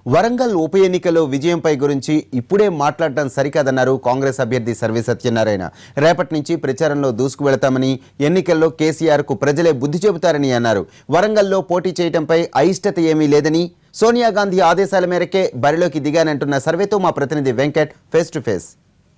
వరంగల్ ఉప ఎన్నికలో విజయంపై గురించి ఇప్పుడే మాట్లాడటం సరికాదన్నారు కాంగ్రెస్ అభ్యర్థి సర్వే సత్యనారాయణ రేపటి నుంచి ప్రచారంలో దూసుకు వెళతామని ఎన్నికల్లో కేసీఆర్ కు ప్రజలే బుద్ధి చెబుతారని అన్నారు వరంగల్లో పోటీ చేయడంపై అయిష్టత ఏమీ లేదని సోనియా గాంధీ ఆదేశాల మేరకే బరిలోకి దిగానంటున్న సర్వేతో మా ప్రతినిధి Venkat face to face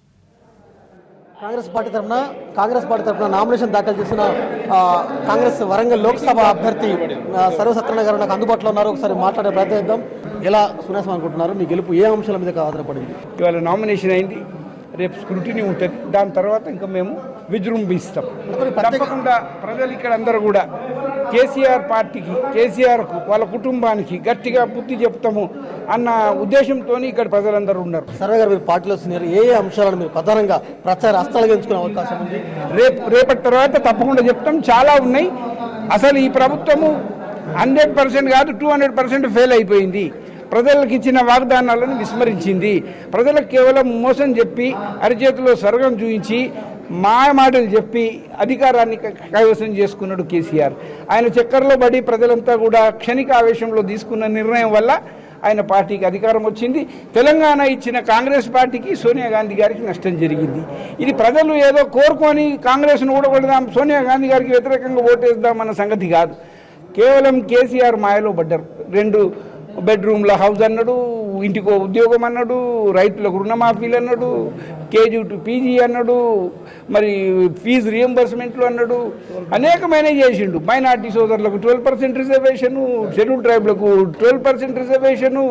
Congress party తరఫున కాంగ్రెస్ పార్టీ తరఫున నామినేషన్ దాఖలు చేసిన ఆ, కాంగ్రెస్ వరంగల్ లోక్సభ అభ్యర్థి ఆ, సర్వ సత్యనారాయణ గారు నాకు అందుబాటులో ఉన్నారు ఒకసారి మాట్లాడే ప్రయత్నం చేద్దాం ఎలా సునాసం అనుకుంటున్నారు మీ గెలుపు ఏ అంశాల మీద ఆధారపడింది ఇవాళ నామినేషన్ అయింది రేపు స్క్రూటినీ ఉంటుంది దాని తర్వాత ఇంకా మేము విజృంభిస్తాం మరి ప్రత్యేక- తప్పకుండా ప్రజలు ఇక్కడ అందరూ కూడా కేసీఆర్ పార్టీకి కేసీఆర్కు వాళ్ళ కుటుంబానికి గట్టిగా బుద్ధి చెప్తాము అన్న ఉద్దేశంతో ఇక్కడ ప్రజలందరూ ఉన్నారు సర్వే గారు మీరు పార్టీలో సీనియర్ ఏ ఏ అంశాలను మీరు ప్రధానంగా ప్రచార హస్తాలుగా ఎంచుకునే అవకాశం ఉంది రేపు రేపటి తర్వాత తప్పకుండా చెప్తాం చాలా ఉన్నాయి అసలు ఈ ప్రభుత్వము హండ్రెడ్ పర్సెంట్ కాదు టూ హండ్రెడ్ పర్సెంట్ ఫెయిల్ అయిపోయింది ప్రజలకు ఇచ్చిన వాగ్దానాలను విస్మరించింది ప్రజలకు కేవలం మోసం చెప్పి అరిచేతిలో స్వర్గం చూపించి మాయ మాటలు చెప్పి అధికారాన్ని క- కైవసం చేసుకున్నాడు కేసీఆర్ ఆయన చక్కర్లో పడి ప్రజలంతా కూడా క్షణిక ఆవేశంలో తీసుకున్న నిర్ణయం వల్ల ఆయన పార్టీకి అధికారం వచ్చింది తెలంగాణ ఇచ్చిన కాంగ్రెస్ పార్టీకి సోనియా గాంధీ గారికి నష్టం జరిగింది ఇది ప్రజలు ఏదో కోరుకొని కాంగ్రెస్ను ఊడగొడదాం సోనియా గాంధీ గారికి వ్యతిరేకంగా ఓటేద్దాం అన్న సంగతి కాదు కేవలం కేసీఆర్ మాయలో పడ్డారు రెండు బెడ్రూమ్ల హౌస్ అన్నాడు ఇంటికో ఉద్యోగం అన్నాడు రైతులకు రుణమాఫీలు అన్నాడు కేజీ టు పీజీ అన్నాడు మరి ఫీజు రియంబర్స్మెంట్లు అన్నాడు అనేకమైన చేసిండు మైనార్టీ సోదరులకు ట్వెల్వ్ పర్సెంట్ రిజర్వేషను షెడ్యూల్ ట్రైబ్లకు ట్వెల్వ్ పర్సెంట్ రిజర్వేషను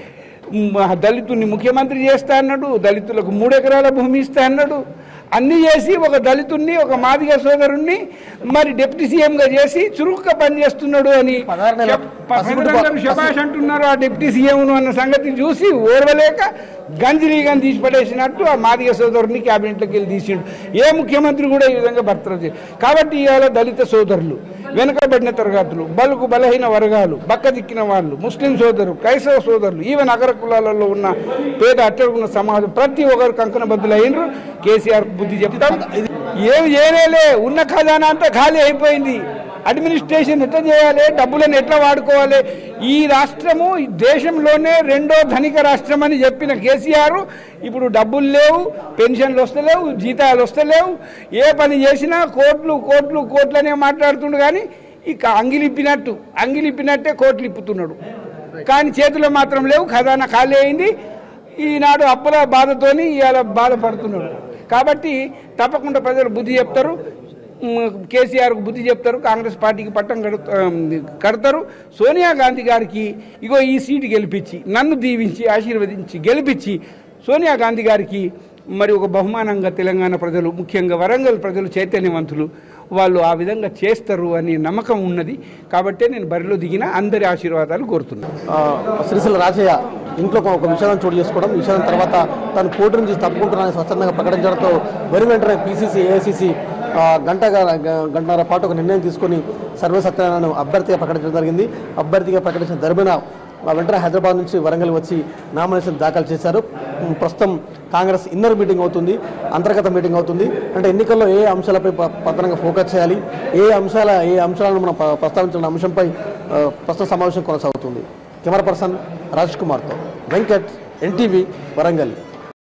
మ్, దళితుని ముఖ్యమంత్రి చేస్తా అన్నాడు దళితులకు మూడు ఎకరాల భూమి ఇస్తా అన్నాడు అన్నీ చేసి ఒక దళితుణ్ణి ఒక మాదిగ సోదరుణ్ణి మరి డిప్యూటీ సీఎంగా చేసి చురుగ్గా పనిచేస్తున్నాడు అని పదహారు నెలల చెప్- పసిబిడ్డ ప్రజలందరూ శభాష్ అంటున్నారు ఆ డిప్యూటీ సీఎం అన్న సంగతి చూసి ఓర్వలేక గంజిరీగాని తీసి పడేసినట్టు ఆ మాదిగ సోదరుని క్యాబినెట్లోకి వెళ్ళి తీసిండు ఏ ముఖ్యమంత్రి కూడా ఈ విధంగా భర్తలు చేయ కాబట్టి ఇవాళ దళిత సోదరులు వెనుకబడిన తరగతులు బలుకు బలహీన వర్గాలు బక్క దిక్కిన వాళ్ళు ముస్లిం సోదరులు క్రైస్తవ సోదరులు ఈవెన్ అగ్ర కులాలలో ఉన్న పేద అట్టడుగున్న సమాజం ప్రతి ఒక్కరు కంకణ బద్దులైనరు కేసీఆర్ బుద్ధి చెప్తాం ఏమి చేయలేలే ఉన్న ఖజానా అంతా ఖాళీ అయిపోయింది అడ్మినిస్ట్రేషన్ ఎట్లా చేయాలి డబ్బులను ఎట్లా వాడుకోవాలి ఈ రాష్ట్రము ఈ దేశంలోనే రెండో ధనిక రాష్ట్రం అని చెప్పిన కేసీఆర్ ఇప్పుడు డబ్బులు లేవు పెన్షన్లు వస్తలేవు జీతాలు వస్తలేవు ఏ పని చేసినా కోట్లు కోట్లు కోట్లనే మాట్లాడుతుండు కానీ ఇక అంగిలిప్పినట్టు అంగిలిప్పినట్టే కోట్లు ఇప్పుతున్నాడు కానీ చేతిలో మాత్రం లేవు ఖజానా ఖాళీ అయింది ఈనాడు అప్పుల బాధతోని ఇవాళ బాధపడుతున్నాడు కాబట్టి తప్పకుండా ప్రజలు బుద్ధి చెప్తారు మ్, కేసీఆర్కు బుద్ధి చెప్తారు కాంగ్రెస్ పార్టీకి పట్టం కడు కడతారు సోనియా గాంధీ గారికి ఇగో ఈ సీటు గెలిపించి నన్ను దీవించి ఆశీర్వదించి గెలిపించి సోనియా గాంధీ గారికి మరి ఒక బహుమానంగా తెలంగాణ ప్రజలు ముఖ్యంగా వరంగల్ ప్రజలు చైతన్యవంతులు వాళ్ళు ఆ విధంగా చేస్తారు అనే నమ్మకం ఉన్నది కాబట్టే నేను బరిలో దిగిన అందరి ఆశీర్వాదాలు కోరుతున్నాను ఆ, సిరిసిల్ల రాజయ్య ఇంట్లో ఒక- ఒక విషయాన్ని చోటు చేసుకోవడం ఈ విషయం తర్వాత తను పోటీ నుంచి తప్పుకుంటున్నానని స్వచ్ఛందంగా ప్రకటించడంతో వెను వెంటనే పీసీసీ ఏఐసీసీ గంట గంటన్నర పాటు ఒక నిర్ణయం తీసుకొని సర్వే సత్యనారాయణను అభ్యర్థిగా ప్రకటించడం జరిగింది అభ్యర్థిగా ప్రకటించిన ధర్మిన ఆ వెంటనే హైదరాబాద్ నుంచి వరంగల్ వచ్చి నామినేషన్ దాఖలు చేశారు ఉమ్, ప్రస్తుతం కాంగ్రెస్ ఇన్నర్ మీటింగ్ అవుతుంది అంతర్గత మీటింగ్ అవుతుంది అంటే ఎన్నికల్లో ఏ అంశాలపై ప్ర- ప్రధానంగా ఫోకస్ చేయాలి ఏ అంశాల ఏ అంశాలను మనం ప్ర- ప్రస్తావించిన అంశంపై ఆ, ప్రస్తుత సమావేశం కొనసాగుతుంది కెమెరా పర్సన్ రాజ్ కుమార్తో వెంకట్ ఎన్టీవీ వరంగల్